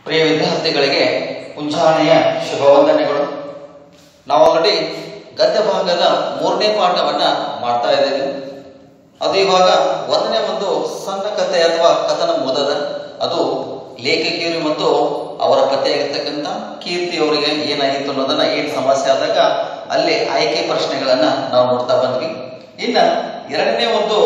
ಪ್ರಿಯ ವಿದ್ಯಾರ್ಥಿಗಳಿಗೆ ಮುಂಜಾನೆಯ ಶುಭವಂದನೆಗಳು ನಾವು ಆಲ್ರೆಡಿ ಗದ್ಯ ಭಾಗದ ಮೂರನೇ ಪಾಠವನ್ನ ಮಾಡ್ತಾ ಇದ್ದೇವೆ ಅದು ಇವಾಗ ಒಂದನೇ ಒಂದು ಸಣ್ಣ ಕಥೆ ಅಥವಾ ಕಥನ ಮುದದ ಅದು ಲೇಖಕಿಯರು ಮತ್ತು ಅವರ ಪತಿಯಾಗಿರ್ತಕ್ಕಂಥ ಕೀರ್ತಿ ಅವರಿಗೆ ಏನಾಗಿತ್ತು ಅನ್ನೋದನ್ನ ಏನ್ ಸಮಸ್ಯೆ ಆದಾಗ ಅಲ್ಲಿ ಆಯ್ಕೆ ಪ್ರಶ್ನೆಗಳನ್ನ ನಾವು ನೋಡ್ತಾ ಬಂದ್ವಿ ಇನ್ನ ಎರಡನೇ ಒಂದು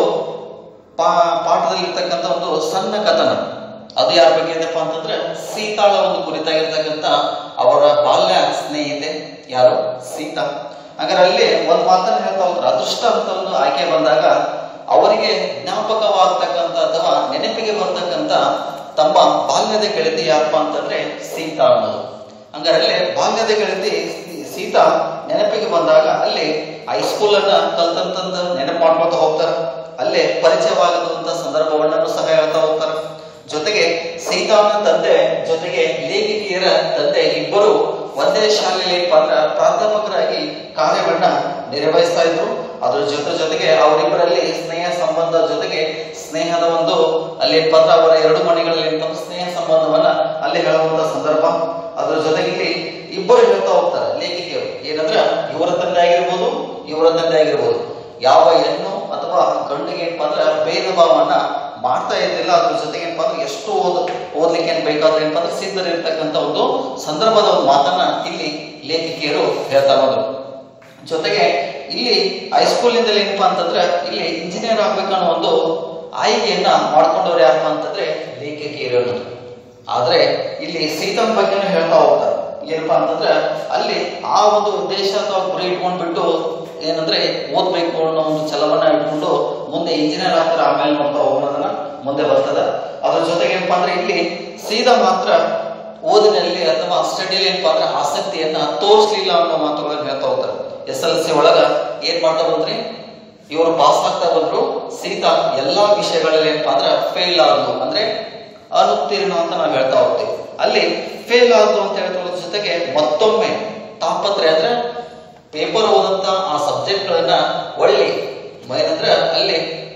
ಪಾ ಪಾಠದಲ್ಲಿರ್ತಕ್ಕಂಥ ಒಂದು ಸಣ್ಣ ಕಥನ ಅದು ಯಾರ ಬಗ್ಗೆ ಇದೆಪ್ಪ ಅಂತಂದ್ರೆ ಸೀತಾಳ ಒಂದು ಕುರಿತಾಗಿರ್ತಕ್ಕಂಥ ಅವರ ಬಾಲ್ಯ ಸ್ನೇಹಿತೆ ಯಾರು ಸೀತಾ ಹಾಗಾದ್ರೆ ಅಲ್ಲಿ ಒಂದು ಮಾತನ್ನ ಹೇಳ್ತಾ ಹೋದ್ರೆ ಅದೃಷ್ಟ ಅಂತ ಒಂದು ಆಯ್ಕೆ ಬಂದಾಗ ಅವರಿಗೆ ಜ್ಞಾಪಕವಾಗ್ತಕ್ಕಂಥ ಅಥವಾ ನೆನಪಿಗೆ ಬರ್ತಕ್ಕಂಥ ತಮ್ಮ ಬಾಲ್ಯದ ಗೆಳತಿ ಯಾರಪ್ಪ ಅಂತಂದ್ರೆ ಸೀತಾ ಅನ್ನೋದು ಹಂಗಾರೆ ಅಲ್ಲಿ ಬಾಲ್ಯದ ಗೆಳತಿ ಸೀ- ಸೀತಾ ನೆನಪಿಗೆ ಬಂದಾಗ ಅಲ್ಲಿ ಹೈಸ್ಕೂಲ್ ಅನ್ನ ಕಲ್ತಂತಂದ ನೆನಪು ಮಾಡ್ಕೊತಾ ಹೋಗ್ತಾರೆ ಅಲ್ಲೇ ಪರಿಚಯವಾಗದಂತ ಸಂದರ್ಭವನ್ನು ಸಹ ಹೇಳ್ತಾ ಹೋಗ್ತಾರೆ ಜೊತೆಗೆ ಸೀತಾವನ ತಂದೆ ಜೊತೆಗೆ ಲೇಖಕಿಯರ ತಂದೆ ಇಬ್ಬರು ಒಂದೇ ಶಾಲೆಯಲ್ಲಿ ಪರ ಪ್ರಾಧ್ಯಾಪಕರಾಗಿ ಕಾರ್ಯವನ್ನ ನಿರ್ವಹಿಸ್ತಾ ಇದ್ರು ಅದ್ರ ಜೊತೆ ಜೊತೆಗೆ ಅವರಿಬ್ಬರಲ್ಲಿ ಸ್ನೇಹ ಸಂಬಂಧ ಜೊತೆಗೆ ಸ್ನೇಹದ ಒಂದು ಅಲ್ಲಿ ಪತ್ರ ಅವರ ಎರಡು ಮನೆಗಳಲ್ಲಿ ಇರ್ತಕ್ಕಂಥ ಸ್ನೇಹ ಸಂಬಂಧವನ್ನ ಅಲ್ಲಿ ಹೇಳುವಂತ ಸಂದರ್ಭ ಅದ್ರ ಜೊತೆಗೆ ಇಲ್ಲಿ ಇಬ್ಬರು ಹೇಳ್ತಾ ಹೋಗ್ತಾರೆ ಲೇಖಕಿಯರು ಏನಂದ್ರೆ ಇವರ ತಂದೆ ಆಗಿರ್ಬೋದು ಇವರ ತಂದೆ ಆಗಿರ್ಬೋದು ಯಾವ ಹೆಣ್ಣು ಅಥವಾ ಗಂಡಿಗೆ ಏನಪ್ಪಾ ಅಂದ್ರೆ ಭೇದ ಭಾವನ ಮಾಡ್ತಾ ಇದ್ದಿಲ್ಲ ಅದ್ರ ಜೊತೆಗೆ ಏನಪ್ಪಾ ಅಂದ್ರೆ ಎಷ್ಟು ಓದ್ ಓದ್ಲಿಕ್ಕೆ ಏನ್ ಬೇಕಾದ್ರೆ ಏನಪ್ಪಾ ಅಂದ್ರೆ ಸಿದ್ಧರಿರ್ತಕ್ಕಂಥ ಒಂದು ಸಂದರ್ಭದ ಒಂದು ಮಾತನ್ನ ಇಲ್ಲಿ ಲೇಖಕಿಯರು ಹೇಳ್ತಾ ಬಂದ್ರು ಜೊತೆಗೆ ಇಲ್ಲಿ ಹೈಸ್ಕೂಲಿಂದಲೇ ಏನಪ್ಪಾ ಅಂತಂದ್ರೆ ಇಲ್ಲಿ ಇಂಜಿನಿಯರ್ ಆಗ್ಬೇಕನ್ನೋ ಒಂದು ಆಯ್ಕೆಯನ್ನ ಮಾಡ್ಕೊಂಡವ್ರು ಯಾರಪ್ಪ ಅಂತಂದ್ರೆ ಲೇಖಕಿಯರು ಅನ್ನೋದು ಆದ್ರೆ ಇಲ್ಲಿ ಸೀತನ್ ಬಗ್ಗೆನೂ ಹೇಳ್ತಾ ಹೋಗ್ತಾರೆ ಏನಪ್ಪಾ ಅಂತಂದ್ರೆ ಅಲ್ಲಿ ಆ ಒಂದು ಉದ್ದೇಶ ಅಥವಾ ಗುರಿ ಇಟ್ಕೊಂಡ್ಬಿಟ್ಟು ಏನಂದ್ರೆ ಓದ್ಬೇಕು ಅನ್ನೋ ಒಂದು ಛಲವನ್ನ ಇಟ್ಕೊಂಡು ಮುಂದೆ ಇಂಜಿನಿಯರ್ ಆಗ್ತಾರೆ ಆಮೇಲೆ ನೋಡ್ತಾ ಹೋಗೋದನ್ನ ಮುಂದೆ ಬರ್ತದ ಅದ್ರ ಜೊತೆಗೆ ಏನಪ್ಪಾ ಅಂದ್ರೆ ಇಲ್ಲಿ ಸೀದಾ ಮಾತ್ರ ಓದಿನಲ್ಲಿ ಅಥವಾ ಸ್ಟಡಿಯಲ್ಲಿ ಏನಪ್ಪಾ ಅಂದ್ರೆ ಆಸಕ್ತಿಯನ್ನ ತೋರಿಸ್ಲಿಲ್ಲ ಅನ್ನೋ ಮಾತುಗಳನ್ನ ಹೇಳ್ತಾ ಹೋಗ್ತಾರೆ ಎಸ್ ಎಲ್ ಸಿ ಒಳಗ ಏನ್ ಮಾಡ್ತಾ ಬಂದ್ರಿ ಇವರು ಪಾಸ್ ಆಗ್ತಾ ಬಂದ್ರು ಸೀತಾ ಎಲ್ಲಾ ವಿಷಯಗಳಲ್ಲಿ ಏನಪ್ಪಾ ಅಂದ್ರೆ ಫೇಲ್ ಆದ್ಲು ಅಂದ್ರೆ ಅನುತ್ತೀರ್ಣ ಅಂತ ನಾವು ಹೇಳ್ತಾ ಹೋಗ್ತೀವಿ ಅಲ್ಲಿ ಫೇಲ್ ಆದ್ಲು ಅಂತ ಹೇಳ್ಕೊಳ್ಳೋದ್ರ ಜೊತೆಗೆ ಮತ್ತೊಮ್ಮೆ ತಾಪತ್ರೆ ಅಂದ್ರೆ ಪೇಪರ್ ಓದಂತ ಆ ಸಬ್ಜೆಕ್ಟ್ ಗಳನ್ನ ಒಳ್ಳೆ ಏನಂದ್ರೆ ಅಲ್ಲಿ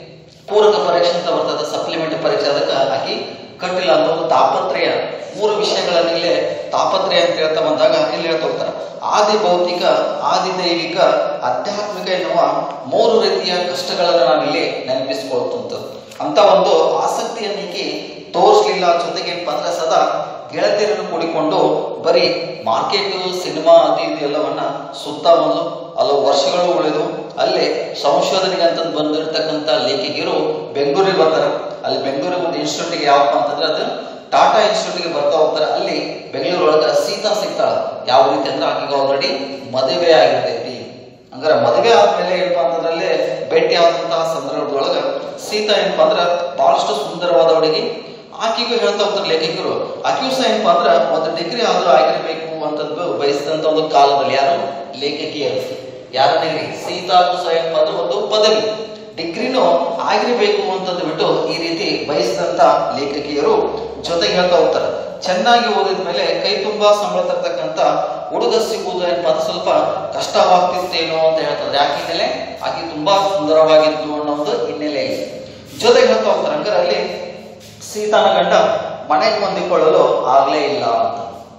ಪೂರಕ ಪರೀಕ್ಷೆ ಅಂತ ಬರ್ತದೆ ಸಪ್ಲಿಮೆಂಟ್ ಪರೀಕ್ಷೆ ಅದಕ್ಕೆ ಹಾಕಿ ಕಟ್ಟಿಲ್ಲ ಅಂತ ಒಂದು ತಾಪತ್ರಯ ಮೂರು ವಿಷಯಗಳನ್ನ ಇಲ್ಲೇ ತಾಪತ್ರಯ ಅಂತ ಹೇಳ್ತಾ ಬಂದಾಗ ಇಲ್ಲಿ ಹೇಳ್ತಾ ಹೋಗ್ತಾರೆ ಆದಿ ಭೌತಿಕ ಆದಿ ದೈವಿಕ ಆಧ್ಯಾತ್ಮಿಕ ಎನ್ನುವ ಮೂರು ರೀತಿಯ ಕಷ್ಟಗಳನ್ನ ನಾವಿಲ್ಲಿ ನೆನಪಿಸ್ಕೊಳ್ತಂಥದ್ದು ಅಂತ ಒಂದು ಆಸಕ್ತಿಯನ್ನು ಈಕೆ ತೋರಿಸ್ಲಿಲ್ಲ ಜೊತೆಗೆ ಏನಪ್ಪಾ ಅಂದ್ರೆ ಸದಾ ಗೆಳತಿಯರನ್ನು ಕೂಡಿಕೊಂಡು ಬರೀ ಮಾರ್ಕೆಟ್ ಸಿನಿಮಾ ಅದು ಇದು ಎಲ್ಲವನ್ನ ಸುತ್ತ ಬಂದು ಹಲವು ವರ್ಷಗಳು ಉಳಿದು ಅಲ್ಲೇ ಸಂಶೋಧನೆಗೆ ಅಂತ ಬಂದಿರತಕ್ಕಂತ ಲೇಖಕಿಯರು ಬೆಂಗಳೂರಿಗೆ ಬರ್ತಾರೆ ಅಲ್ಲಿ ಬೆಂಗಳೂರಿಗೆ ಒಂದು ಇನ್ಸ್ಟಿಟ್ಯೂಟ್ಗೆ ಯಾವಪ್ಪ ಅಂತಂದ್ರೆ ಅದು ಟಾಟಾ ಇನ್ಸ್ಟಿಟ್ಯೂಟ್ಗೆ ಬರ್ತಾ ಹೋಗ್ತಾರೆ ಅಲ್ಲಿ ಬೆಂಗಳೂರು ಒಳಗ ಸೀತಾ ಸಿಗ್ತಾಳ ಯಾವ ರೀತಿ ಅಂದ್ರೆ ಆಕೆಗೆ ಆಲ್ರೆಡಿ ಮದುವೆ ಆಗಿರ್ತೈತಿ ಹಂಗಾರೆ ಮದುವೆ ಆದ್ಮೇಲೆ ಏನಪ್ಪಾ ಅಂತಂದ್ರೆ ಅಲ್ಲಿ ಭೇಟಿ ಆದಂತಹ ಸಂದರ್ಭದೊಳಗ ಸೀತಾ ಏನಪ್ಪಾ ಅಂದ್ರೆ ಬಹಳಷ್ಟು ಸುಂದರವಾದ ಹುಡುಗಿ ಆಕೆಗೂ ಹೇಳ್ತಾ ಹೋಗ್ತಾರೆ ಲೇಖಕರು ಆಕೆಯೂ ಸಹ ಏನಪ್ಪಾ ಅಂದ್ರೆ ಒಂದು ಡಿಗ್ರಿ ಆದ್ರೂ ಆಗಿರ್ಬೇಕು ಅಂತಂದು ಬಯಸಿದಂತ ಒಂದು ಕಾಲದಲ್ಲಿ ಯಾರು ಲೇಖಕಿಯರು ಯಾರ ಡಿಗ್ರಿ ಸೀತಾಗೂ ಸಹ ಏನಪ್ಪಾ ಅಂದ್ರೆ ಒಂದು ಪದವಿ ಡಿಗ್ರಿನೂ ಆಗಿರ್ಬೇಕು ಅಂತಂದು ಬಿಟ್ಟು ಈ ರೀತಿ ಬಯಸಿದಂತ ಲೇಖಕಿಯರು ಜೊತೆಗೆ ಹೇಳ್ತಾ ಹೋಗ್ತಾರೆ ಚೆನ್ನಾಗಿ ಓದಿದ ಮೇಲೆ ಕೈ ತುಂಬಾ ಸಂಬಳ ತರ್ತಕ್ಕಂತ ಹುಡುಗ ಸಿಗುವುದು ಏನಪ್ಪಾ ಅಂದ್ರೆ ಸ್ವಲ್ಪ ಕಷ್ಟವಾಗ್ತಿತ್ತೇನೋ ಅಂತ ಹೇಳ್ತಾರೆ ಯಾಕೆ ಹಿನ್ನೆಲೆ ಆಕೆ ತುಂಬಾ ಸುಂದರವಾಗಿದ್ದು ಅನ್ನೋ ಒಂದು ಹಿನ್ನೆಲೆ ಇದೆ ಜೊತೆಗೆ ಹೇಳ್ತಾ ಹೋಗ್ತಾರೆ ಹಂಗಾರೆ ಅಲ್ಲಿ ಸೀತಾನ ಗಂಡ ಮನೆಗೆ ಹೊಂದಿಕೊಳ್ಳಲು ಆಗ್ಲೇ ಇಲ್ಲ ಅಂತ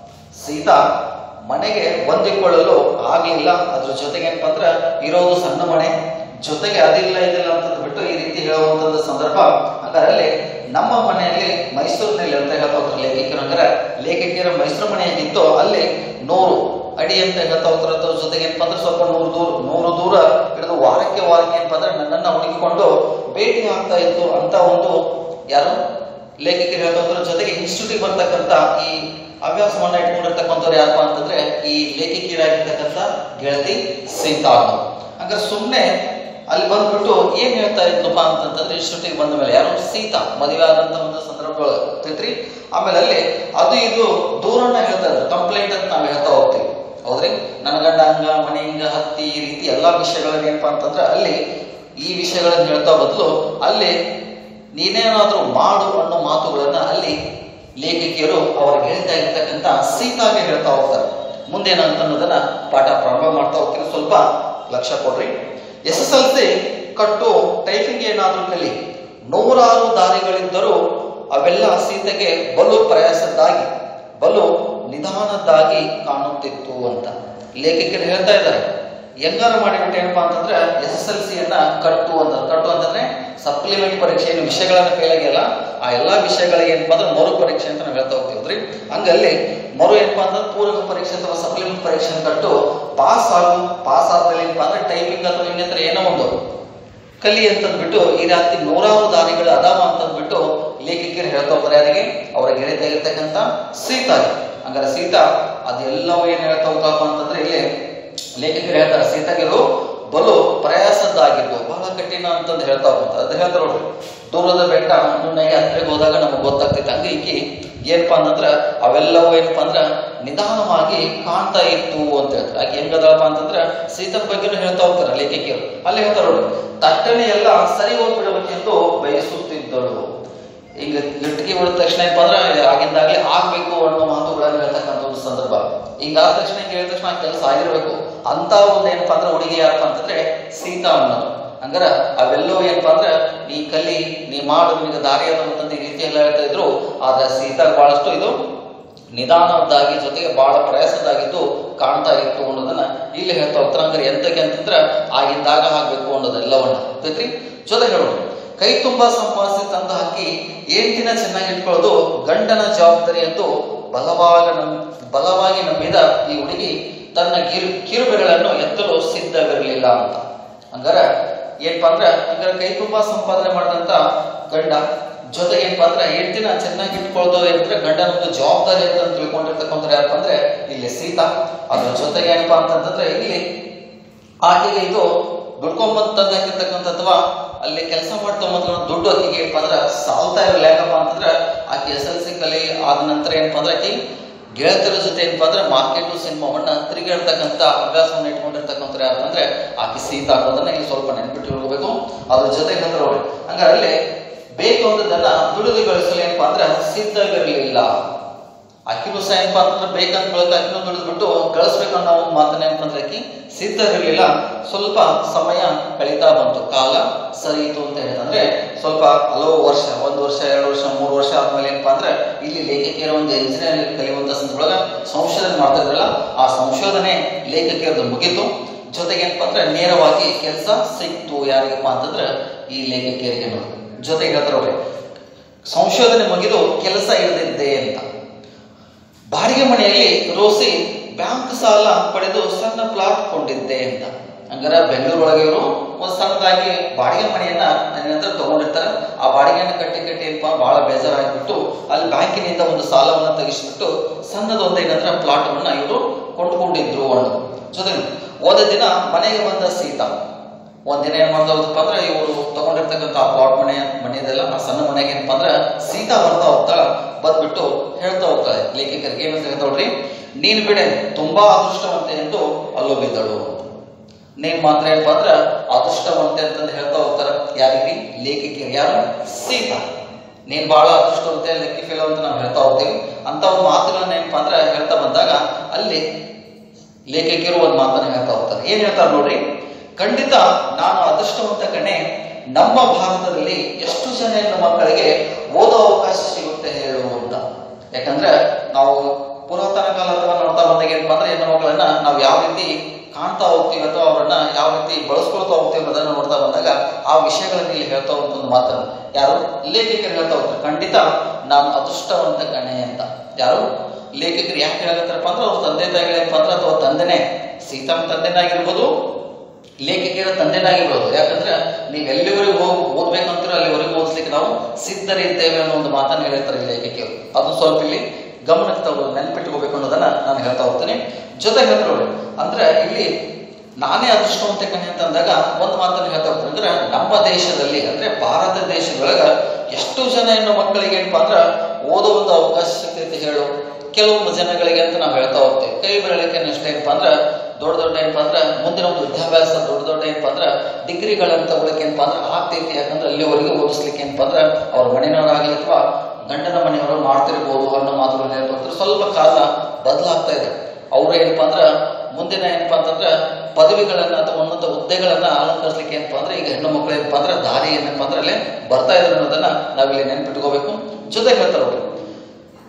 ಸೀತಾ ಮನೆಗೆ ಹೊಂದಿಕೊಳ್ಳಲು ಆಗ್ಲಿಲ್ಲ ಅದ್ರ ಜೊತೆಗೆ ಏನಪ್ಪಾ ಅಂದ್ರೆ ಇರೋದು ಸಣ್ಣ ಮನೆ ಜೊತೆಗೆ ಅದಿಲ್ಲ ಇದಿಲ್ಲ ಅಂತ ಬಿಟ್ಟು ಈ ರೀತಿ ಹೇಳುವಂತದ್ದು ಸಂದರ್ಭ ಹಂಗಾರೆ ಅಲ್ಲಿ ನಮ್ಮ ಮನೆಯಲ್ಲಿ ಮೈಸೂರಿನಲ್ಲಿ ಅಂತ ಹೇಳ್ತಾ ಹೋಗ್ತಾರೆ ಲೇಖಕಿಯರು ಹಂಗಾರೆ ಲೇಖಕಿಯರ ಮೈಸೂರು ಮನೆ ಹೇಗಿತ್ತು ಅಲ್ಲಿ ನೂರು ಅಡಿ ಅಂತ ಹೇಳ್ತಾ ಹೋಗ್ತಾರೆ ಅದ್ರ ಜೊತೆಗೆ ಏನಪ್ಪಾ ಅಂದ್ರೆ ಸ್ವಲ್ಪ ನೂರು ದೂರ ನೂರು ದೂರ ಹಿಡಿದು ವಾರಕ್ಕೆ ವಾರಕ್ಕೆ ಏನಪ್ಪಾ ಅಂದ್ರೆ ನನ್ನನ್ನ ಹುಡುಕಿಕೊಂಡು ಭೇಟಿ ಆಗ್ತಾ ಇತ್ತು ಅಂತ ಒಂದು ಯಾರು ಲೇಖಕರು ಹೇಳ್ತಾ ಜೊತೆಗೆ ಇನ್ಸ್ಟಿಟ್ಯೂಟಿಗೆ ಬರ್ತಕ್ಕಂಥ ಈ ಹವ್ಯಾಸವನ್ನ ಇಟ್ಕೊಂಡಿರ್ತಕ್ಕಂಥವ್ರು ಯಾರಪ್ಪ ಅಂತಂದ್ರೆ ಈ ಲೇಖಕಿಯರಾಗಿರ್ತಕ್ಕಂಥ ಗೆಳತಿ ಸೀತಾ ಅನ್ನೋದು ಹಂಗಾರೆ ಸುಮ್ಮನೆ ಅಲ್ಲಿ ಬಂದ್ಬಿಟ್ಟು ಏನ್ ಹೇಳ್ತಾ ಇದ್ಲಪ್ಪ ಅಂತಂತಂದ್ರೆ ಇನ್ಸ್ಟಿಟ್ಯೂಟಿಗೆ ಬಂದ ಮೇಲೆ ಯಾರು ಸೀತಾ ಮದುವೆ ಆದಂತ ಒಂದು ಸಂದರ್ಭಗಳು ತಿಳಿತ್ರಿ ಆಮೇಲೆ ಅಲ್ಲಿ ಅದು ಇದು ದೂರನ್ನ ಹೇಳ್ತಾ ಇದ್ರು ಕಂಪ್ಲೇಂಟ್ ಅಂತ ನಾವು ಹೇಳ್ತಾ ಹೋಗ್ತೀವಿ ಹೌದ್ರಿ ನನ್ನ ಗಂಡ ಹಂಗ ಮನೆ ಹಿಂಗ ಹತ್ತಿ ಈ ರೀತಿ ಎಲ್ಲಾ ವಿಷಯಗಳನ್ನ ಏನಪ್ಪಾ ಅಂತಂದ್ರೆ ಅಲ್ಲಿ ಈ ವಿಷಯಗಳನ್ನ ಹೇಳ್ತಾ ಬದಲು ಅಲ್ಲಿ ನೀನೇನಾದ್ರೂ ಮಾಡು ಅನ್ನೋ ಮಾತುಗಳನ್ನ ಅಲ್ಲಿ ಲೇಖಕಿಯರು ಅವ್ರಿಗೆ ಹೇಳ್ತಾ ಇರ್ತಕ್ಕಂಥ ಸೀತಾಗೆ ಹೇಳ್ತಾ ಹೋಗ್ತಾರೆ ಮುಂದೇನಂತ ಅನ್ನೋದನ್ನ ಪಾಠ ಪ್ರಾರಂಭ ಮಾಡ್ತಾ ಹೋಗ್ತೀನಿ ಸ್ವಲ್ಪ ಲಕ್ಷ್ಯ ಕೊಡ್ರಿ ಎಸ್ ಎಸ್ ಎಲ್ ಸಿ ಕಟ್ಟು ಟೈಪಿಂಗ್ ಏನಾದ್ರೂ ಕಲಿ ನೂರಾರು ದಾರಿಗಳಿದ್ದರೂ ಅವೆಲ್ಲ ಸೀತೆಗೆ ಬಲು ಪ್ರಯಾಸದ್ದಾಗಿ ಬಲು ನಿಧಾನದ್ದಾಗಿ ಕಾಣುತ್ತಿತ್ತು ಅಂತ ಲೇಖಕರು ಹೇಳ್ತಾ ಇದ್ದಾರೆ ಹೆಂಗಾರ ಮಾಡಿಬಿಟ್ಟು ಏನಪ್ಪಾ ಅಂತಂದ್ರೆ ಎಸ್ ಎಸ್ ಎಲ್ ಸಿಯನ್ನ ಕಟ್ಟು ಅಂತ ಕಟ್ಟು ಅಂತಂದ್ರೆ ಸಪ್ಲಿಮೆಂಟ್ ಪರೀಕ್ಷೆ ಏನು ವಿಷಯಗಳನ್ನ ಫೇಲ್ ಆಗಿಲ್ಲ ಆ ಎಲ್ಲಾ ವಿಷಯಗಳಿಗೆ ಏನಪ್ಪಾ ಅಂದ್ರೆ ಮರು ಪರೀಕ್ಷೆ ಅಂತ ನಾವು ಹೇಳ್ತಾ ಹೋಗ್ತೀವಿ ಹಂಗಲ್ಲಿ ಮರು ಏನಪ್ಪಾ ಅಂತಂದ್ರೆ ಪೂರಕ ಪರೀಕ್ಷೆ ಅಥವಾ ಸಪ್ಲಿಮೆಂಟ್ ಪರೀಕ್ಷೆ ಕಟ್ಟು ಪಾಸ್ ಆಗು ಪಾಸ್ ಆದ್ಮೇಲೆ ಏನಪ್ಪಾ ಅಂದ್ರೆ ಟೈಪಿಂಗ್ ಅಥವಾ ಇನ್ನಿತರ ಏನೋ ಒಂದು ಕಲಿ ಅಂತಂದ್ಬಿಟ್ಟು ಈ ರಾತ್ರಿ ನೂರಾರು ದಾರಿಗಳು ಅದಾವ ಅಂತಂದ್ಬಿಟ್ಟು ಲೇಖಕರು ಹೇಳ್ತಾ ಹೋಗ್ತಾರೆ ಯಾರಿಗೆ ಅವರ ಗೆಳೆತಾಗಿರ್ತಕ್ಕಂಥ ಸೀತಾಗೆ ಹಂಗಾರೆ ಸೀತಾ ಅದೆಲ್ಲವೂ ಏನ್ ಹೇಳ್ತಾ ಹೋಗಪ್ಪ ಅಂತಂದ್ರೆ ಇಲ್ಲಿ ಲೇಖಕರು ಹೇಳ್ತಾರೆ ಸೀತಾಗಿರು ಬಲು ಪ್ರಯಾಸದ್ದಾಗಿದ್ದು ಬಹಳ ಕಠಿಣ ಅಂತಂದು ಹೇಳ್ತಾ ಹೋಗ್ತಾರೆ ಅದು ಹೇಳ್ತಾರೆ ನೋಡ್ರಿ ದೂರದ ಬೆಟ್ಟ ನುಣ್ಣಗೆ ಹತ್ತಿರಕ್ಕೆ ಹೋದಾಗ ನಮಗೆ ಗೊತ್ತಾಗ್ತೈತೆ ಹಂಗೆ ಈಕಿ ಏನಪ್ಪಾ ಅಂತಂದ್ರ ಅವೆಲ್ಲವೂ ಏನಪ್ಪಾ ಅಂದ್ರ ನಿಧಾನವಾಗಿ ಕಾಣ್ತಾ ಇತ್ತು ಅಂತ ಹೇಳ್ತಾರೆ ಆಕೆ ಹೆಂಗದಳಪ್ಪ ಅಂತಂದ್ರ ಸೀತನ ಬಗ್ಗೆನೂ ಹೇಳ್ತಾ ಹೋಗ್ತಾರೆ ಲೇಖಕಿಯರು ಅಲ್ಲಿ ಹೇಳ್ತಾರೆ ನೋಡ್ರಿ ತಟ್ಟನೆ ಎಲ್ಲ ಸರಿ ಹೋಗ್ಬಿಡಬೇಕೆಂದು ಬಯಸುತ್ತಿದ್ದಳು ಈಗ ಗಟ್ಟಿಗೆ ಹೊಡೆದ ತಕ್ಷಣ ಏನಪ್ಪ ಅಂದ್ರೆ ಆಗಿಂದಾಗ್ಲೇ ಆಗ್ಬೇಕು ಅನ್ನೋ ಮಾತುಗಳನ್ನು ಹೇಳ್ತಕ್ಕಂಥ ಒಂದು ಸಂದರ್ಭ ಹಿಂಗಾದ ತಕ್ಷಣ ಹಿಂಗ್ ಹೇಳಿದ ತಕ್ಷಣ ಕೆಲಸ ಆಗಿರ್ಬೇಕು ಅಂತ ಒಂದು ಏನಪ್ಪಾ ಅಂದ್ರೆ ಹುಡುಗಿ ಯಾರಪ್ಪ ಅಂತಂದ್ರೆ ಸೀತಾ ಅನ್ನೋದು ಹಂಗಾರ ಅವೆಲ್ಲವೂ ಏನಪ್ಪಾ ಅಂದ್ರೆ ನೀ ಕಲಿ ನೀ ಮಾಡು ನಿನಗೆ ದಾರಿಯನ್ನು ಅಂತಂದು ಈ ರೀತಿ ಎಲ್ಲ ಹೇಳ್ತಾ ಇದ್ರು ಆದ್ರೆ ಸೀತಾ ಬಹಳಷ್ಟು ಇದು ನಿಧಾನದ್ದಾಗಿ ಜೊತೆಗೆ ಬಹಳ ಪ್ರಯಾಸದಾಗಿದ್ದು ಕಾಣ್ತಾ ಇತ್ತು ಅನ್ನೋದನ್ನ ಇಲ್ಲಿ ಹೇಳ್ತಾ ಹೋಗ್ತಾರೆ ಹಂಗಾರೆ ಎಂತಕ್ಕೆ ಅಂತಂದ್ರೆ ಆಗಿಂದಾಗ ಆಗ್ಬೇಕು ಅನ್ನೋದೆಲ್ಲವನ್ನ ಗೊತ್ತೈತ್ರಿ ಜೊತೆ ಹೇಳೋಣ ಕೈ ತುಂಬಾ ಸಂಪಾದಿಸಿ ತಂದ ಹಾಕಿ ಏಂಟಿನ ಚೆನ್ನಾಗಿ ಇಟ್ಕೊಳ್ಳೋದು ಗಂಡನ ಜವಾಬ್ದಾರಿ ಎಂದು ಬಲವಾಗ ನಂ ಬಲವಾಗಿ ನಂಬಿದ ಈ ಹುಡುಗಿ ತನ್ನ ಕಿರು ಕಿರುಬೆಗಳನ್ನು ಎತ್ತಲು ಸಿದ್ಧವಿರಲಿಲ್ಲ ಅಂತ ಹಂಗಾರ ಏನಪ್ಪಾ ಅಂದ್ರೆ ಹಂಗಾರೆ ಕೈ ತುಂಬಾ ಸಂಪಾದನೆ ಮಾಡಿದಂತ ಗಂಡ ಜೊತೆಗೆ ಏನಪ್ಪಾ ಅಂದ್ರೆ ಹೆಂಡತಿನ ಚೆನ್ನಾಗಿ ಇಟ್ಕೊಳ್ಳೋದು ಏನಂದ್ರೆ ಗಂಡನ ಒಂದು ಜವಾಬ್ದಾರಿ ಅಂತ ತಿಳ್ಕೊಂಡಿರ್ತಕ್ಕಂಥ ಯಾರಪ್ಪ ಅಂದ್ರೆ ಇಲ್ಲಿ ಸೀತಾ ಅದ್ರ ಜೊತೆಗೆ ಏನಪ್ಪಾ ಅಂತಂದ್ರೆ ಇಲ್ಲಿ ಆಕೆಗೆ ಇದು ದುಡ್ಕೊಂಬಂದ್ ತಂದಾಕಿರ್ತಕ್ಕಂಥ ಅಥವಾ ಅಲ್ಲಿ ಕೆಲಸ ಮಾಡ್ತಾ ಮೊದಲು ದುಡ್ಡು ಆಕೆಗೆ ಏನಪ್ಪಾ ಅಂದ್ರೆ ಸಾಲ್ತಾ ಇರಲಿಲ್ಲ ಯಾಕಪ್ಪ ಅಂತಂದ್ರೆ ಆಕೆ ಎಸ್ ಎಲ್ ಸಿ ಕಲಿ ಆದ ನಂತರ ಏನಪ್ಪಾ ಅಂದ್ರೆ ಆಕೆ ಗೆಳತಿಯರ ಜೊತೆ ಏನಪ್ಪಾ ಅಂದ್ರೆ ಮಾರ್ಕೆಟ್ ಸಿನಿಮಾವನ್ನ ತಿರುಗಾಡ್ತಕ್ಕಂಥ ಅಭ್ಯಾಸವನ್ನ ಇಟ್ಕೊಂಡಿರ್ತಕ್ಕಂಥ ಯಾರು ಅಂದ್ರೆ ಆಕೆ ಸೀತಾ ಅನ್ನೋದನ್ನ ಇಲ್ಲಿ ಸ್ವಲ್ಪ ನೆನ್ಪಿಟ್ಟಿರ್ಬೇಕು ಅದ್ರ ಜೊತೆಗೆ ಅಂದ್ರೆ ನೋಡಿ ಹಂಗಾರೆ ಅಲ್ಲಿ ಬೇಕು ಅಂದದನ್ನ ದುಡಿದು ಗಳಿಸಲು ಏನಪ್ಪಾ ಅಂದ್ರೆ ಸಿದ್ಧವಿರಲಿಲ್ಲ ಅಕ್ಕಿನೂ ಸಹ ಏನಪ್ಪಾ ಅಂತಂದ್ರೆ ಬೇಕಂತ ಬೆಳಕ ಅಕ್ಕಿನೂ ದುಡಿದ್ಬಿಟ್ಟು ಗಳಿಸ್ಬೇಕನ್ನೋ ಒಂದು ಮಾತನ್ನ ಏನಪ್ಪ ಅಂದ್ರೆ ಆಕಿ ಸಿದ್ಧವಿರಲಿಲ್ಲ ಸ್ವಲ್ಪ ಸಮಯ ಕಳೀತಾ ಬಂತು ಕಾಲ ಸರಿಯಿತು ಅಂತ ಹೇಳಿದ್ರೆ ಸ್ವಲ್ಪ ಹಲವು ವರ್ಷ ಒಂದು ವರ್ಷ ಎರಡು ವರ್ಷ ಮೂರು ವರ್ಷ ಆದ್ಮೇಲೆ ಏನಪ್ಪಾ ಅಂದ್ರೆ ಇಲ್ಲಿ ಲೇಖಕಿಯರ ಒಂದು ಇಂಜಿನಿಯರಿಂಗ್ ಕಲಿಯುವಂತ ಸಂದರ್ಭದೊಳಗ ಸಂಶೋಧನೆ ಮಾಡ್ತಾ ಇದ್ರಲ್ಲ ಆ ಸಂಶೋಧನೆ ಲೇಖಕಿಯರದು ಮುಗಿತು ಜೊತೆಗೆ ಏನಪ್ಪಾ ಅಂದ್ರೆ ನೇರವಾಗಿ ಕೆಲಸ ಸಿಕ್ತು ಯಾರಿಗಪ್ಪ ಅಂತಂದ್ರೆ ಈ ಲೇಖಕಿಯರಿಗೆ ಅನ್ನೋದು ಜೊತೆಗೆ ಹೇಳ್ತಾರೆ ಅವ್ರೆ ಸಂಶೋಧನೆ ಮುಗಿದು ಕೆಲಸ ಹಿಡಿದಿದ್ದೆ ಅಂತ ಬಾಡಿಗೆ ಮನೆಯಲ್ಲಿ ರೋಸಿ ಬ್ಯಾಂಕ್ ಸಾಲ ಪಡೆದು ಸಣ್ಣ ಪ್ಲಾಟ್ ಕೊಂಡಿದ್ದೆ ಅಂತ ಹಂಗಾರ ಬೆಂಗಳೂರೊಳಗೆ ಇವರು ಒಂದು ಸಣ್ಣದಾಗಿ ಬಾಡಿಗೆ ಮನೆಯನ್ನ ನನ್ನ ಹತ್ರ ತಗೊಂಡಿರ್ತಾರೆ ಆ ಬಾಡಿಗೆಯನ್ನು ಕಟ್ಟಿ ಕಟ್ಟಿ ಏನಪ್ಪ ಬಹಳ ಬೇಜಾರಾಗ್ಬಿಟ್ಟು ಅಲ್ಲಿ ಬ್ಯಾಂಕಿನಿಂದ ಒಂದು ಸಾಲವನ್ನ ತೆಗಿಸ್ಬಿಟ್ಟು ಸಣ್ಣದೊಂದು ಏನಂದ್ರೆ ಪ್ಲಾಟ್ ಅನ್ನ ಇವರು ಕೊಂಡ್ಕೊಂಡಿದ್ರು ಅನ್ನೋದು ಜೊತೆಗೆ ಹೋದ ದಿನ ಮನೆಗೆ ಬಂದ ಸೀತಾ ಒಂದಿನ ಏನ್ ಮಾಡ್ತಾ ಹೋದಪ್ಪ ಅಂದ್ರೆ ಇವರು ತಗೊಂಡಿರ್ತಕ್ಕಂಥ ಆ ಪ್ಲಾಟ್ ಮನೆ ಮನೆಯದೆಲ್ಲ ಆ ಸಣ್ಣ ಮನೆಗೆ ಏನಪ್ಪ ಅಂದ್ರೆ ಸೀತಾ ಬರ್ತಾ ಹೋಗ್ತಾಳ ಬಂದ್ಬಿಟ್ಟು ಹೇಳ್ತಾ ಹೋಗ್ತಾಳೆ ಲೇಖಕರಿಗೆ ಏನಂತ ಹೇಳ್ತಾಳ್ರಿ ನೀನ್ ಬಿಡೆ ತುಂಬಾ ಅದೃಷ್ಟವಂತೆ ಎಂದು ಅಲ್ಲೋ ಬಿದ್ದಳು ಅಂತ ನೀನ್ ಮಾತ್ರ ಏನಪ್ಪ ಅಂದ್ರೆ ಅದೃಷ್ಟವಂತೆ ಅಂತಂದು ಹೇಳ್ತಾ ಹೋಗ್ತಾರ ಯಾರಿಗೆ ಲೇಖಕಿಯರು ಯಾರು ಸೀತಾ ನೀನ್ ಬಹಳ ಅದೃಷ್ಟವಂತೆ ಲೆಕ್ಕಿ ಫೇಲ್ ಅಂತ ನಾವು ಹೇಳ್ತಾ ಹೋಗ್ತೀವಿ ಅಂತ ಒಂದು ಮಾತುಗಳನ್ನ ಏನಪ್ಪ ಅಂದ್ರೆ ಹೇಳ್ತಾ ಬಂದಾಗ ಅಲ್ಲಿ ಲೇಖಕಿಯರು ಒಂದು ಮಾತನ್ನ ಹೇಳ್ತಾ ಹೋಗ್ತಾರೆ ಏನ್ ಹೇಳ್ತಾರೆ ನೋಡ್ರಿ ಖಂಡಿತ ನಾನು ಅದೃಷ್ಟವಂತ ಕಣೆ ನಮ್ಮ ಭಾರತದಲ್ಲಿ ಎಷ್ಟು ಜನ ಹೆಣ್ಣು ಮಕ್ಕಳಿಗೆ ಓದೋ ಅವಕಾಶ ಸಿಗುತ್ತೆ ಹೇಳು ಅಂತ ಯಾಕಂದ್ರೆ ನಾವು ಪುರಾತನ ಕಾಲ ಅಥವಾ ನೋಡ್ತಾ ಬಂದಾಗ ಏನಪ್ಪ ಅಂದ್ರೆ ಹೆಣ್ಣು ಮಕ್ಕಳನ್ನ ನಾವು ಯಾವ ರೀತಿ ಕಾಣ್ತಾ ಹೋಗ್ತೀವಿ ಅಥವಾ ಅವರನ್ನ ಯಾವ ರೀತಿ ಬಳಸ್ಕೊಳ್ತಾ ಹೋಗ್ತೀವಿ ಅನ್ನೋದನ್ನ ನೋಡ್ತಾ ಬಂದಾಗ ಆ ವಿಷಯಗಳನ್ನ ಇಲ್ಲಿ ಹೇಳ್ತಾ ಹೋಗ್ತ ಒಂದು ಮಾತನ್ನ ಯಾರು ಲೇಖಕರು ಹೇಳ್ತಾ ಹೋಗ್ತಾರೆ ಖಂಡಿತ ನಾನು ಅದೃಷ್ಟವಂತ ಕಣೆ ಅಂತ ಯಾರು ಲೇಖಕರು ಯಾಕೆ ಹೇಳತ್ತಾರಪ್ಪ ಅಂದ್ರೆ ಅವ್ರ ತಂದೆ ತಾಯಿಗಳೇನಪ್ಪ ಅಂದ್ರೆ ಅಥವಾ ತಂದೆನೇ ಸೀತಮ್ಮ ತಂದೆನಾಗಿರ್ಬೋದು ಲೇಖಕಿಯರ ತಂದೆನಾಗಿರ್ಬೋದು ಯಾಕಂದ್ರೆ ನೀವು ಎಲ್ಲಿವರೆಗೂ ಹೋಗಿ ಓದ್ಬೇಕಂದ್ರೆ ಅಲ್ಲಿವರೆಗೂ ಓದಿಸ್ಲಿಕ್ಕೆ ನಾವು ಸಿದ್ಧರಿದ್ದೇವೆ ಅನ್ನೋ ಒಂದು ಮಾತನ್ನ ಹೇಳಿರ್ತಾರೆ ಈ ಲೇಖಕಿಯರು ಅದು ಸ್ವಲ್ಪ ಇಲ್ಲಿ ಗಮನಕ್ಕೆ ತಗೋ ನೆನ್ಪಿಟ್ಕೋಬೇಕು ಅನ್ನೋದನ್ನ ನಾನು ಹೇಳ್ತಾ ಹೋಗ್ತೇನೆ ಜೊತೆ ಹೇಳ್ತಾರೆ ನೋಡಿ ಅಂದ್ರೆ ಇಲ್ಲಿ ನಾನೇ ಅದೃಷ್ಟವಂತ ಕಣೆ ಅಂತ ಅಂದಾಗ ಒಂದು ಮಾತನ್ನ ಹೇಳ್ತಾ ಹೋಗ್ತಾರೆ ಅಂದ್ರೆ ನಮ್ಮ ದೇಶದಲ್ಲಿ ಅಂದ್ರೆ ಭಾರತ ದೇಶದೊಳಗ ಎಷ್ಟು ಜನ ಹೆಣ್ಣು ಮಕ್ಕಳಿಗೆ ಏನಪ್ಪಾ ಅಂದ್ರೆ ಓದೋ ಒಂದು ಅವಕಾಶ ಸಿಗ್ತೈತೆ ಹೇಳು ಕೆಲವು ಜನಗಳಿಗೆ ಅಂತ ನಾವು ಹೇಳ್ತಾ ಹೋಗ್ತೇವೆ ಕೈ ಬೆರಳಿಕೆ ಅಷ್ಟೇ ಏನಪ್ಪಾ ಅಂದ್ರೆ ದೊಡ್ಡ ದೊಡ್ಡ ಏನಪ್ಪಾ ಅಂದ್ರೆ ಮುಂದಿನ ಒಂದು ವಿದ್ಯಾಭ್ಯಾಸ ದೊಡ್ಡ ದೊಡ್ಡ ಏನಪ್ಪಾ ಅಂದ್ರೆ ಡಿಗ್ರಿಗಳನ್ನ ತಗೊಳಕ್ಕೆ ಏನಪ್ಪಾ ಅಂದ್ರೆ ಆಗ್ತೈತಿ ಯಾಕಂದ್ರೆ ಅಲ್ಲಿವರೆಗೆ ಓದಿಸ್ಲಿಕ್ಕೆ ಏನಪ್ಪಾ ಅಂದ್ರೆ ಅವ್ರ ಮನೆಯವರಾಗಲಿ ಅಥವಾ ಗಂಡನ ಮನೆಯವರು ಮಾಡ್ತಿರ್ಬೋದು ಅನ್ನೋ ಮಾತುಗಳನ್ನ ಹೇಳ್ತಾ ಹೋಗ್ತಾರೆ ಸ್ವಲ್ಪ ಕಾಲ ಬದಲಾಗ್ತಾ ಇದೆ ಅವ್ರು ಏನಪ್ಪಾ ಅಂದ್ರೆ ಮುಂದಿನ ಏನಪ್ಪಾ ಅಂತಂದ್ರೆ ಪದವಿಗಳನ್ನ ಅಥವಾ ಉನ್ನತ ಹುದ್ದೆಗಳನ್ನ ಅಲಂಕರಿಸಲಿಕ್ಕೆ ಏನಪ್ಪಾ ಅಂದ್ರೆ ಈಗ ಹೆಣ್ಣು ಮಕ್ಕಳು ಏನಪ್ಪಾ ಅಂದ್ರೆ ದಾರಿ ಏನಪ್ಪಾ ಅಂದ್ರೆ ಅಲ್ಲೇ ಬರ್ತಾ ಇದ್ರು ಅನ್ನೋದನ್ನ ನಾವಿಲ್ಲಿ ನೆನ್ಪಿಟ್ಕೋಬೇಕು ಜೊತೆಗೆ ಹೇಳ್ತಾರೆ ಅವ್ರು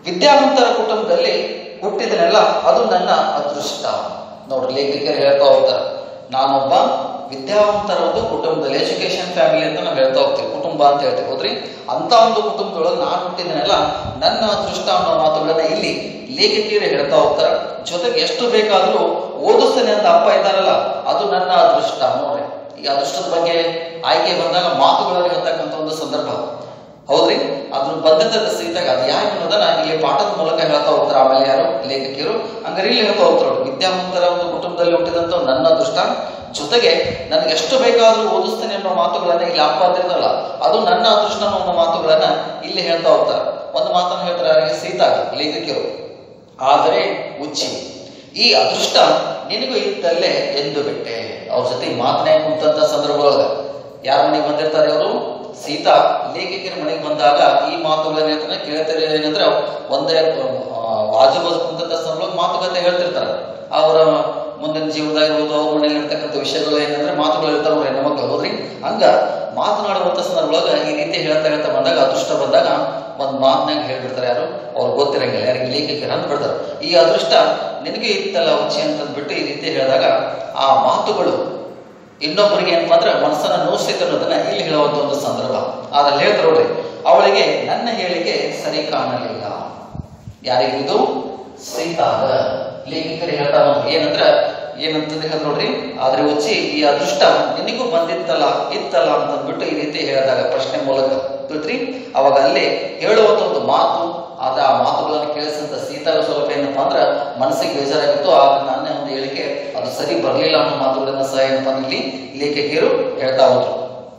ವಿದ್ಯಾವಂತರ ಕುಟುಂಬದಲ್ಲಿ ಹುಟ್ಟಿದನೆಲ್ಲ ಅದು ನನ್ನ ಅದೃಷ್ಟ ನೋಡ್ರಿ ಲೇಖಕರು ಹೇಳ್ತಾ ಹೋಗ್ತಾರೆ ನಾನೊಬ್ಬ ವಿದ್ಯಾವಂತರ ಒಂದು ಕುಟುಂಬದಲ್ಲಿ ಎಜುಕೇಶನ್ ಫ್ಯಾಮಿಲಿ ಅಂತ ನಾವು ಹೇಳ್ತಾ ಹೋಗ್ತೀವಿ ಕುಟುಂಬ ಅಂತ ಹೇಳ್ತೀವಿ ಹೌದ್ರಿ ಅಂತ ಒಂದು ಕುಟುಂಬದೊಳಗೆ ನಾನು ಹುಟ್ಟಿದನೆಲ್ಲ ನನ್ನ ಅದೃಷ್ಟ ಅನ್ನೋ ಮಾತುಗಳನ್ನ ಇಲ್ಲಿ ಲೇಖಕಿಯರು ಹೇಳ್ತಾ ಹೋಗ್ತಾರೆ ಜೊತೆಗೆ ಎಷ್ಟು ಬೇಕಾದರೂ ಓದಿಸ್ತೇನೆ ಅಂತ ಅಪ್ಪ ಇದ್ದಾರಲ್ಲ ಅದು ನನ್ನ ಅದೃಷ್ಟ ನೋಡ್ರಿ ಈ ಅದೃಷ್ಟದ ಬಗ್ಗೆ ಆಯ್ಕೆ ಬಂದಾಗ ಮಾತುಗಳಲ್ಲಿ ಹೇಳ್ತಕ್ಕಂಥ ಒಂದು ಸಂದರ್ಭ ಹೌದ್ರಿ ಅದ್ರ ಬದ್ಧತೆ ಸಹಿತಾಗ ಅದು ಯಾಕೆ ಅನ್ನೋದನ್ನ ಇಲ್ಲಿ ಪಾಠದ ಮೂಲಕ ಹೇಳ್ತಾ ಹೋಗ್ತಾರೆ ಆಮೇಲೆ ಯಾರು ಲೇಖಕಿಯರು ಹಂಗಾರೆ ಇಲ್ಲಿ ಹೇಳ್ತಾ ಹೋಗ್ತಾರೆ ಅವ್ರು. ವಿದ್ಯಾವಂತರ ಒಂದು ಕುಟುಂಬದಲ್ಲಿ ಹುಟ್ಟಿದಂತ ನನ್ನ ಅದೃಷ್ಟ ಜೊತೆಗೆ ನನಗೆ ಎಷ್ಟು ಬೇಕಾದ್ರೂ ಓದಿಸ್ತೇನೆ ಅನ್ನೋ ಮಾತುಗಳನ್ನ ಇಲ್ಲಿ ಅಪ್ಪ ಅಂದಿರ್ತಾರಲ್ಲ ಅದು ನನ್ನ ಅದೃಷ್ಟ ಅನ್ನೋ ಮಾತುಗಳನ್ನ ಇಲ್ಲಿ ಹೇಳ್ತಾ ಹೋಗ್ತಾರೆ ಒಂದು ಮಾತನ್ನು ಹೇಳ್ತಾರೆ ಯಾರಿಗೆ ಸೀತಾಗ ಲೇಖಕಿಯರು ಆದರೆ ಉಚ್ಚಿ ಈ ಅದೃಷ್ಟ ನಿನಗೂ ಇದ್ದಲ್ಲೇ ಎಂದು ಬಿಟ್ಟೆ ಅವ್ರ ಜೊತೆ ಮಾತನಾಡಿ ಕುಂತಂತ ಸಂದರ್ಭದೊಳಗ ಯಾರ ಮನೆಗೆ ಬಂದಿರ್ತಾರೆ ಅವರು ಸೀತಾ ಲೇಖಕಿಯರ ಮನೆಗೆ ಬಂದಾಗ ಈ ಮಾತುಗಳನ್ನ ಹೇಳ್ತಾನೆ ಕೇಳ್ತಾರೆ ಏನಂದ್ರೆ ಒಂದೇ ಆ, ಆಜು ಬಾಜು ಕುಂತಂತ ಸಂದರ್ಭ ಮಾತುಕತೆ ಹೇಳ್ತಿರ್ತಾರೆ ಅವರ ಮುಂದಿನ ಜೀವನದಾಗ ಇರ್ಬೋದು ಅವ್ರ ಮನೇಲಿ ಇರ್ತಕ್ಕಂಥ ವಿಷಯಗಳು ಏನಂದ್ರೆ ಮಾತುಗಳು ಇರ್ತಾವ ಅವ್ರ ಹೆಣ್ಮಕ್ಳು ಹೌದ್ರಿ ಹಂಗ ಮಾತನಾಡುವಂತ ಸಂದರ್ಭದೊಳಗ ಈ ರೀತಿ ಹೇಳ್ತಾ ಹೇಳ್ತಾ ಬಂದಾಗ ಅದೃಷ್ಟ ಬಂದಾಗ ಒಂದ್ ಮಾತನಾಗ ಹೇಳ್ಬಿಡ್ತಾರೆ ಯಾರು ಅವ್ರು ಗೊತ್ತಿರಂಗಿಲ್ಲ ಯಾರಿಗೆ ಲೇಖಕರು ಅಂತ ಬಿಡ್ತಾರೆ ಈ ಅದೃಷ್ಟ ನಿನಗೆ ಇತ್ತಲ್ಲ ಉಚ್ಚಿ ಅಂತಂದ್ಬಿಟ್ಟು ಈ ರೀತಿ ಹೇಳಿದಾಗ ಆ ಮಾತುಗಳು ಇನ್ನೊಬ್ಬರಿಗೆ ಏನಪ್ಪ ಅಂದ್ರೆ ಮನಸ್ಸನ್ನ ನೋಯಿಸ್ತೈತೆ ಅನ್ನೋದನ್ನ ಇಲ್ಲಿ ಹೇಳುವಂತ ಒಂದು ಸಂದರ್ಭ ಅದ್ರಲ್ಲಿ ಹೇಳ್ತಾರೆ ನೋಡ್ರಿ ಅವಳಿಗೆ ನನ್ನ ಹೇಳಿಕೆ ಸರಿ ಕಾಣಲಿಲ್ಲ ಯಾರಿಗೆ ಇದು ಸೀತಾಗ ಲೇಖಕರು ಹೇಳ್ತಾ ಬಂದ್ರು ಏನಂದ್ರ ಏನಂತಂದು ಹೇಳಿದ್ರು ನೋಡ್ರಿ ಆದ್ರೆ ಉಚ್ಚಿ ಈ ಅದೃಷ್ಟ ನಿನಗೂ ಬಂದಿತ್ತಲ್ಲ ಇತ್ತಲ್ಲ ಅಂತಂದ್ಬಿಟ್ಟು ಈ ರೀತಿ ಹೇಳಿದಾಗ ಪ್ರಶ್ನೆ ಮೂಲಕ ತಿಳಿದ್ರಿ ಅವಾಗ ಅಲ್ಲಿ ಹೇಳುವಂತ ಒಂದು ಮಾತು ಆದ್ರೆ ಆ ಮಾತುಗಳನ್ನು ಕೇಳಿಸಿದಂತ ಸೀತಾಗ ಸ್ವಲ್ಪ ಏನಪ್ಪಾ ಅಂದ್ರ ಮನಸ್ಸಿಗೆ ಬೇಜಾರಾಗಿತ್ತು ಆಗ ನನ್ನ ಒಂದು ಹೇಳಿಕೆ ಅದು ಸರಿ ಬರಲಿಲ್ಲ ಅನ್ನೋ ಮಾತುಗಳನ್ನ ಸಹ ಏನಪ್ಪಾ ಅಂದ್ರೆ ಇಲ್ಲಿ ಲೇಖಕಿಯರು ಹೇಳ್ತಾ ಹೋದ್ರು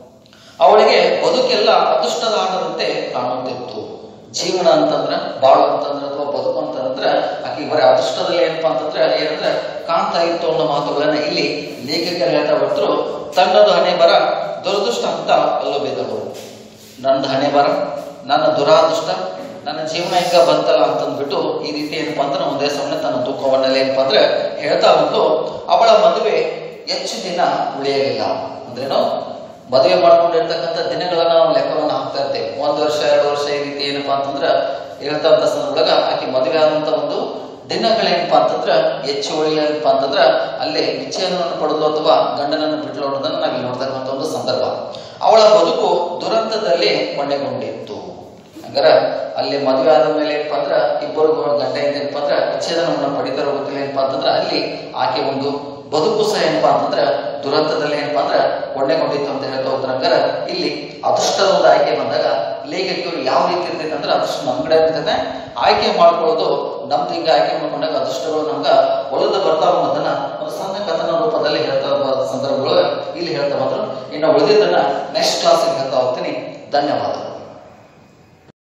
ಅವಳಿಗೆ ಬದುಕೆಲ್ಲ ಅದೃಷ್ಟದ ಆಟದಂತೆ ಕಾಣುತ್ತಿತ್ತು ಜೀವನ ಅಂತಂದ್ರ ಬಾಳು ಅಂತಂದ್ರ ಅಥವಾ ಬದುಕು ಅಂತಂದ್ರ ಆಕೆ ಬರೀ ಅದೃಷ್ಟದಲ್ಲಿ ಏನಪ್ಪಾ ಅಂತಂದ್ರೆ ಏನಂದ್ರೆ ಕಾಣ್ತಾ ಇತ್ತು ಅನ್ನೋ ಮಾತುಗಳನ್ನ ಇಲ್ಲಿ ಲೇಖಕರು ಹೇಳ್ತಾ ಬಿಟ್ರು ತನ್ನದು ಹಣೆ ಬರ ದುರದೃಷ್ಟ ಅಂತ ಅಲ್ಲೂ ಬಿದ್ದರು ನಂದು ಹಣೆ ಬರ ನನ್ನ ದುರಾದೃಷ್ಟ ನನ್ನ ಜೀವನ ಹೆಂಗ ಬಂತಲ್ಲ ಅಂತಂದ್ಬಿಟ್ಟು ಈ ರೀತಿ ಏನಪ್ಪಾ ಅಂದ್ರೆ ಒಂದೇ ಸಮಯ ತನ್ನ ದುಃಖವನ್ನೆಲ್ಲ ಏನಪ್ಪಾ ಅಂದ್ರೆ ಹೇಳ್ತಾ ಬಂದು ಅವಳ ಮದುವೆ ಹೆಚ್ಚು ದಿನ ಉಳಿಯಲಿಲ್ಲ ಅಂದ್ರೇನು ಮದುವೆ ಮಾಡ್ಕೊಂಡಿರ್ತಕ್ಕಂಥ ದಿನಗಳನ್ನ ನಾವು ಲೆಕ್ಕವನ್ನು ಹಾಕ್ತಾ ಇರ್ತೇವೆ ಒಂದು ವರ್ಷ ಎರಡು ವರ್ಷ ಈ ರೀತಿ ಏನಪ್ಪಾ ಅಂತಂದ್ರೆ ಹೇಳ್ತಾ ಇದ್ದ ಸಂದರ್ಭದಾಗ ಆಕೆ ಮದುವೆ ಆದಂತ ಒಂದು ದಿನಗಳೇನಪ್ಪಾ ಅಂತಂದ್ರ ಹೆಚ್ಚು ಉಳಿಯಪ್ಪ ಅಂತಂದ್ರ ಅಲ್ಲಿ ವಿಚ್ಛೇದನವನ್ನು ಪಡೆದು ಅಥವಾ ಗಂಡನನ್ನು ಬಿಟ್ಟು ಅನ್ನೋದನ್ನ ನಾವಿಲ್ಲಿ ನೋಡ್ತಾ ಇರುವಂತ ಒಂದು ಸಂದರ್ಭ ಅವಳ ಬದುಕು ದುರಂತದಲ್ಲಿ ಕೊನೆಗೊಂಡಿತ್ತು ಹಂಗಾರ ಅಲ್ಲಿ ಮದುವೆ ಆದ ಮೇಲೆ ಏನಪ್ಪಾ ಅಂದ್ರ ಇಬ್ಬರು ಗಂಡ ಏನಪ್ಪಾ ಅಂದ್ರ ವಿಚ್ಛೇದನವನ್ನು ಪಡಿತಾರೋ ಗೊತ್ತಿಲ್ಲ ಏನಪ್ಪಾ ಅಂತಂದ್ರ ಅಲ್ಲಿ ಆಕೆ ಒಂದು ಬದುಕು ಸಹ ಏನಪ್ಪಾ ಅಂತಂದ್ರ ದುರಂತದಲ್ಲಿ ಏನಪ್ಪಾ ಅಂದ್ರ ಕೊಂಡೆಗೊಂಡಿತ್ತು ಅಂತ ಹೇಳ್ತಾ ಹೋಗ್ತಾರೆ ಹಂಗಾರ ಇಲ್ಲಿ ಅದೃಷ್ಟದ ಒಂದು ಆಯ್ಕೆ ಬಂದಾಗ ಲೇಖಕಿಯವರು ಯಾವ ರೀತಿ ಇರ್ತೈತೆ ಅಂದ್ರೆ ಅದೃಷ್ಟ ನಮ್ ಕಡೆ ಇರ್ತೈತೆ ಆಯ್ಕೆ ಮಾಡ್ಕೊಳ್ಳೋದು ನಮ್ದು ಹಿಂಗ ಆಯ್ಕೆ ಮಾಡ್ಕೊಂಡಾಗ ಅದೃಷ್ಟಗಳು ನಮ್ಗ ಒಳದ ಬರ್ತಾವ ಅನ್ನೋದನ್ನ ಒಂದು ಸಣ್ಣ ಕಥನ ರೂಪದಲ್ಲಿ ಹೇಳ್ತಾ ಬರೋ ಸಂದರ್ಭಗಳು ಇಲ್ಲಿ ಹೇಳ್ತಾ ಬಂದ್ರು ಇನ್ನು ಉಳಿದಿದ್ದನ್ನ ನೆಕ್ಸ್ಟ್ ಕ್ಲಾಸಿಗೆ ಹೇಳ್ತಾ ಹೋಗ್ತೀನಿ ಧನ್ಯವಾದಗಳು